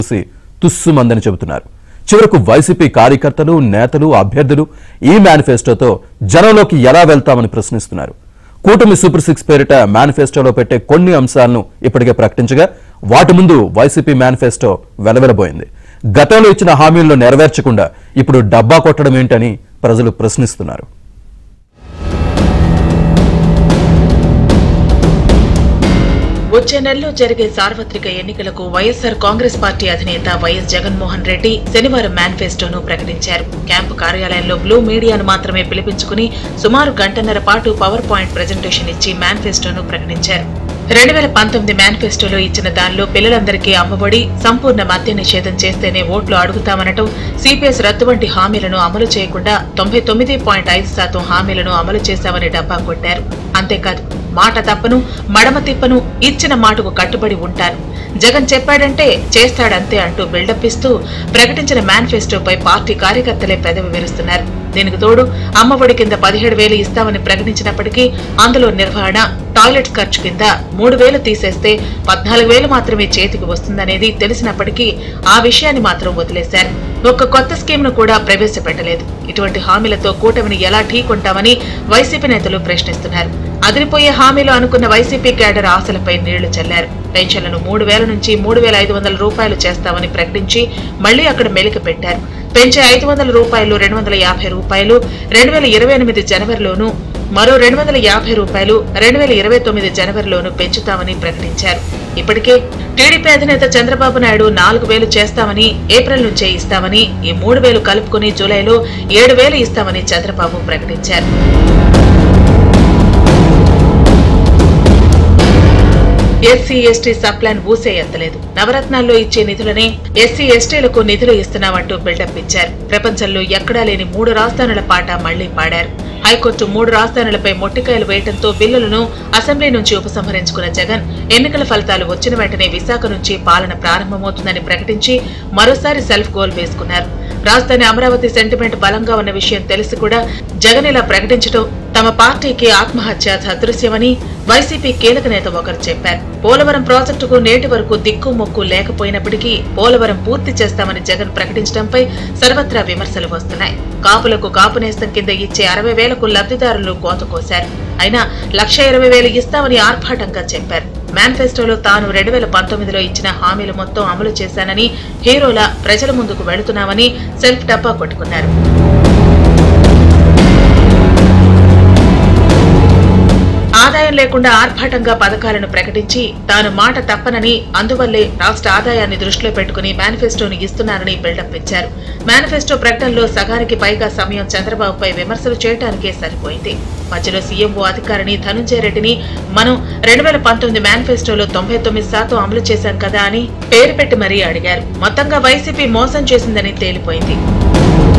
చూసి తుస్సుమందని చెబుతున్నారు చివరకు వైసీపీ కార్యకర్తలు నేతలు అభ్యర్థులు ఈ మేనిఫెస్టోతో జనంలోకి ఎలా వెళ్తామని ప్రశ్నిస్తున్నారు కూటమి సూపర్ సిక్స్ పేరిట మేనిఫెస్టోలో పెట్టే కొన్ని అంశాలను ఇప్పటికే ప్రకటించగా వాటి ముందు వైసీపీ మేనిఫెస్టో వెలవెలబోయింది గతంలో ఇచ్చిన హామీలను నెరవేర్చకుండా ఇప్పుడు డబ్బా కొట్టడం ఏంటని ప్రజలు ప్రశ్నిస్తున్నారు వచ్చే నెలలో జరిగే సార్వత్రిక ఎన్నికలకు వైఎస్సార్ కాంగ్రెస్ పార్టీ అధినేత వైఎస్ జగన్మోహన్ రెడ్డి శనివారం మేనిఫెస్టోను ప్రకటించారు క్యాంపు కార్యాలయంలో బ్లూ మీడియాను మాత్రమే పిలిపించుకుని సుమారు గంటన్నర పాటు పవర్ పాయింట్ ప్రజెంటేషన్ ఇచ్చి మేనిఫెస్టోను ప్రకటించారు రెండు వేల పంతొమ్మిది మేనిఫెస్టోలో ఇచ్చిన దానిలో పిల్లలందరికీ అమ్మబడి సంపూర్ణ మద్య నిషేధం చేస్తేనే ఓట్లు అడుగుతామనటం సిపిఎస్ రద్దు వంటి హామీలను అమలు చేయకుండా తొంభై తొమ్మిది పాయింట్ ఐదు శాతం హామీలను అమలు చేశామని డబ్బా కొట్టారు అంతేకాదు మాట తప్పను మడమ తిప్పను ఇచ్చిన మాటకు కట్టుబడి ఉంటారు జగన్ చెప్పాడంటే చేస్తాడంతే అంటూ బిల్డప్ ఇస్తూ ప్రకటించిన మేనిఫెస్టోపై పార్టీ కార్యకర్తలే పెదవి విరుస్తున్నారు దీనికి తోడు అమ్మఒడి కింద పదిహేడు వేలు ఇస్తామని ప్రకటించినప్పటికీ అందులో నిర్వహణ టాయిలెట్స్ ఖర్చు కింద మూడు వేలు తీసేస్తే పద్నాలుగు వేలు మాత్రమే చేతికి వస్తుందనేది తెలిసినప్పటికీ ఆ విషయాన్ని మాత్రం వదిలేశారు ఒక్క కొత్త స్కీమ్ ను కూడా ప్రవేశపెట్టలేదు ఇటువంటి హామీలతో కూటమిని ఎలా ఢీకొంటామని వైసీపీ నేతలు ప్రశ్నిస్తున్నారు అదిరిపోయే హామీలు అనుకున్న వైసీపీ క్యాడర్ ఆశలపై నీళ్లు చల్లారు పెన్షన్లను మూడు వేల నుంచి మూడు వేల ఐదు వందల రూపాయలు చేస్తామని ప్రకటించి మళ్లీ అక్కడ మెలిక పెట్టారు పెంచే ఐదు వందల రూపాయలు రెండు వందల యాభై రూపాయలు రెండు వేల ఇరవై ఎనిమిది జనవరిలోనూ మరో రెండు వందల యాభై రూపాయలు రెండు వేల ఇరవై తొమ్మిది జనవరిలోనూ పెంచుతామని ప్రకటించారు ఇప్పటికే టీడీపీ అధినేత చంద్రబాబు నాయుడు నాలుగు వేలు చేస్తామని ఏప్రిల్ నుంచే ఇస్తామని ఈ మూడు వేలు కలుపుకుని జూలైలో ఏడు వేలు ఇస్తామని చంద్రబాబు ప్రకటించారు ఎస్సీ ఎస్టీ సబ్ ప్లాన్ ఊసే ఎత్తలేదు నవరత్నాల్లో ఇచ్చే నిధులనే ఎస్సీ ఎస్టీలకు నిధులు ఇస్తున్నామంటూ బిల్డప్ ఇచ్చారు ప్రపంచంలో ఎక్కడా లేని మూడు రాజధానుల పాట మళ్లీ పాడారు హైకోర్టు మూడు రాజధానులపై మొట్టికాయలు వేయడంతో బిల్లులను అసెంబ్లీ నుంచి ఉపసంహరించుకున్న జగన్ ఎన్నికల ఫలితాలు వచ్చిన వెంటనే విశాఖ నుంచి పాలన ప్రారంభమవుతుందని ప్రకటించి మరోసారి సెల్ఫ్ గోల్ వేసుకున్నారు రాజధాని అమరావతి సెంటిమెంట్ బలంగా ఉన్న విషయం తెలిసి కూడా జగన్ ఇలా ప్రకటించడం తమ పార్టీకి ఆత్మహత్య సదృశ్యమని వైసీపీ కీలక నేత ఒకరు చెప్పారు పోలవరం ప్రాజెక్టుకు నేటి వరకు దిక్కు మొక్కు లేకపోయినప్పటికీ పోలవరం పూర్తి చేస్తామని జగన్ ప్రకటించడంపై సర్వత్రా విమర్శలు వస్తున్నాయి కాపులకు కాపు నేస్తం కింద ఇచ్చే అరవై వేలకు లబ్ధిదారులు కోత కోశారు అయినా లక్ష ఇరవై వేలు ఇస్తామని ఆర్భాటంగా చెప్పారు మేనిఫెస్టోలో తాను రెండు వేల పంతొమ్మిదిలో ఇచ్చిన హామీలు మొత్తం అమలు చేశానని హీరోలా ప్రజల ముందుకు వెళుతున్నామని సెల్ఫ్ డబ్బా కొట్టుకున్నారు ఆదాయం లేకుండా ఆర్భాటంగా పథకాలను ప్రకటించి తాను మాట తప్పనని అందువల్లే రాష్ట్ర ఆదాయాన్ని దృష్టిలో పెట్టుకుని మేనిఫెస్టోను ఇస్తున్నానని బిల్డప్ ఇచ్చారు మేనిఫెస్టో ప్రకటనలో సగానికి పైగా సమయం చంద్రబాబుపై విమర్శలు చేయడానికే సరిపోయింది మధ్యలో సీఎంఓ అధికారిని ధనుంజయ రెడ్డిని మనం రెండు వేల పంతొమ్మిది మేనిఫెస్టోలో తొంభై తొమ్మిది శాతం అమలు చేశాం కదా అని పేరు పెట్టి మరీ అడిగారు మొత్తంగా వైసీపీ మోసం చేసిందని తేలిపోయింది